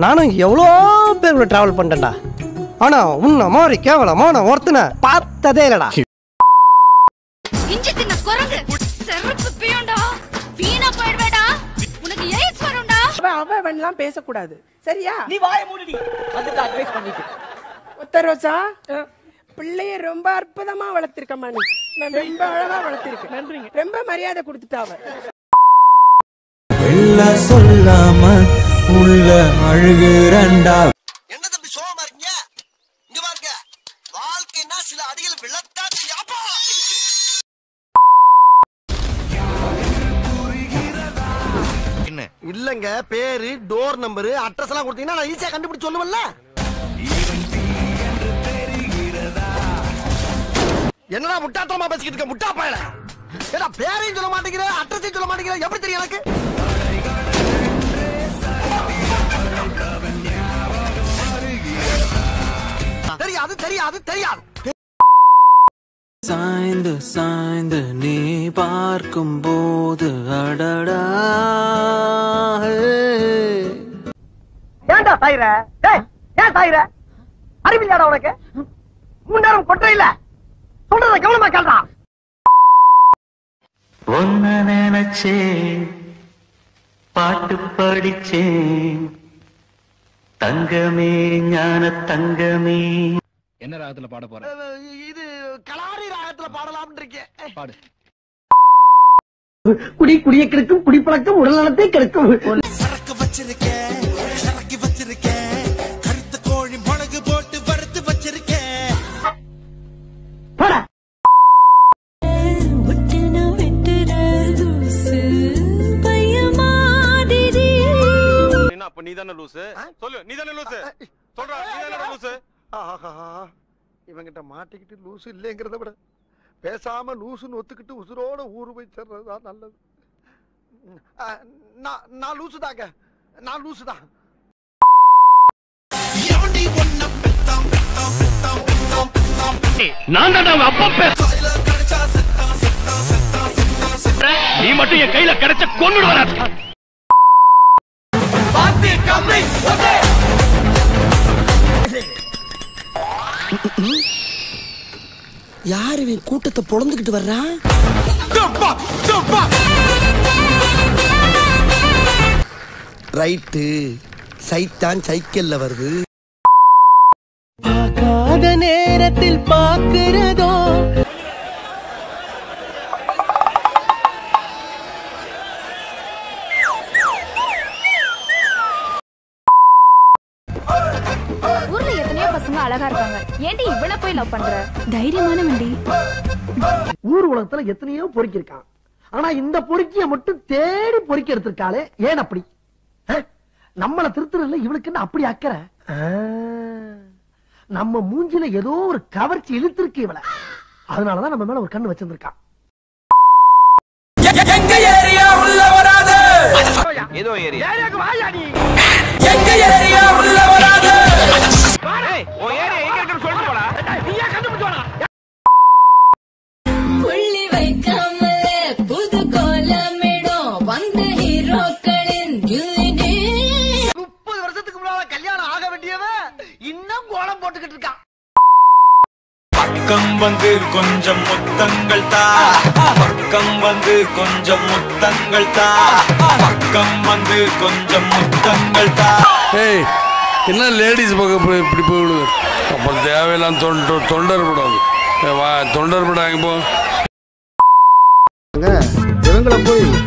நானும் எவ்வளோ பேர் கூட டிராவல் பண்ணிட்டேன்டா ஆனா உன்ன மாதிரி கேவலமான ஒருத்தனை பார்த்ததே இல்லடா இஞ்சி தின்ன குரங்கு செருப்பு பியோண்டா வீணா போயிடுவேடா உனக்கு எய்ட்ஸ் வரும்டா அவ அவ எல்லாம் பேசக்கூடாது சரியா நீ வாய மூடிடி வந்துட்டு அட்வைஸ் பண்ணிட்டு ஒத்த ரோசா பிள்ளைய ரொம்ப அற்புதமா வளர்த்திருக்கம்மா நீ ரொம்ப அழகா வளர்த்திருக்க நன்றிங்க ரொம்ப மரியாதை கொடுத்துட்டாவ வெள்ள சொல்லாம உள்ள அழுகுறண்டா என்ன தம்பி சோகமா இருக்கீங்க இங்க பாருங்க வாழ்க்கைன்னா சில அடிகள் விழத்தான் செய்யாப்பா இல்லங்க பேரு டோர் நம்பரு அட்ரஸ் எல்லாம் கொடுத்தீங்கன்னா நான் ஈஸியா கண்டுபிடிச்சு சொல்லுவேன்ல என்னடா முட்டாத்தனமா பேசிக்கிட்டு இருக்க முட்டா பயல ஏடா பேரையும் சொல்ல மாட்டேங்கிற அட்ரஸையும் சொல்ல மாட்டேங்கிற எப்படி தெரியும் எனக்கு தெரியாது தெரியாது தெரியாது சாய்ந்து சாய்ந்து நீ பார்க்கும் போது அடடா ஏன்டா சாயிர டேய் ஏன் சாயிர அறிவில்லாடா உனக்கு மூணு நேரம் கொட்டை இல்ல சொல்றத கவனமா கேள்றா ஒன்ன நினைச்சேன் பாட்டு படிச்சேன் தங்கமே ஞான தங்கமே என்ன ராகத்துல பாட போற இது கலாரி ராகத்துல பாடலாம்னு இருக்கேன் பாடு குடி குடிய கெடுக்கும் குடிப்பழக்கம் உடல் நலத்தை கெடுக்கும் சரக்கு வச்சிருக்கேன் சரக்கு வச்சிருக்கேன் கருத்த கோழி மிளகு போட்டு வறுத்து வச்சிருக்கேன் போடா அப்ப நீ தானே லூசு சொல்லு நீ தானே லூசு சொல்றா நீ தானே லூசு ஆஹா இவங்கிட்ட மாட்டிக்கிட்டு லூசு இல்லைங்கிறத விட பேசாம லூசுன்னு ஒத்துக்கிட்டு உசுரோட ஊரு போய் சேர்றதுதான் நல்லது ம், ஆ, நான் நான் லூசு தாங்க நான் லூசு தான் எவன்டி ஒன்ன பெத்தாம் பெத்தாம் பெத்தாம் பெத்தாம் பெத்தாம் நான் தான் அவங்க அப்பா பேச கையில கிடைச்சா செத்தான் செத்தான் செத்தான் செத்தான் செத்தான் நீ மட்டும் என் கையில கிடைச்ச கொண்டு வர பாத்தி கம்மி ஒட்டே யார் இவன் கூட்டத்தை பொழந்துக்கிட்டு வர்றான் டப்பா டப்பா ரைட்டு சைத்தான் சைக்கிள்ல வருது பார்க்காத நேரத்தில் பார்க்கிறதோ ஊர்ல எத்தனையோ பசங்க அழகா இருக்காங்க ஏன்டி இவள போய் லவ் பண்ற தைரியமான வண்டி ஊர் உலகத்துல எத்தனையோ பொறுக்கி இருக்கான் ஆனா இந்த பொறுக்கிய மட்டும் தேடி பொறுக்கி எடுத்திருக்காளே ஏன் அப்படி அஹ்? நம்மள திருத்துறதுல இவளுக்கு என்ன அப்படி அக்கறை ஆ, நம்ம மூஞ்சில ஏதோ ஒரு கவர்ச்சி இழுத்திருக்கு இவள அதனாலதான் நம்ம மேல ஒரு கண்ணு வச்சிருந்திருக்கான் எங்க ஏரியா உள்ள வராது ஏதோ ஏறி எங்க ஏரியா உள்ள வராது உன் ஏரியா எங்க இருக்குன்னு சொல்லிட்டு போடா புள்ளி வைக்காமலே புது கோலமிடும் வந்த ஹீரோக்களின் முப்பது வருஷத்துக்கு முன்னால கல்யாணம் ஆக வேண்டியவன் இன்னும் கோலம் போட்டுக்கிட்டு இருக்கான் பக்கம் வந்து கொஞ்சம் முத்தங்கள் தா பக்கம் வந்து கொஞ்சம் முத்தங்கள் தா பக்கம் வந்து கொஞ்சம் முத்தங்கள் தா ஏய் என்ன லேடிஸ் பக்கம் போய் இப்படி போய் விடுது அப்புறம் தேவையில்லாம் தொண்டை தொண்டர் படம் வா தொண்டர் படம் எங்க போ இவங்களை போய்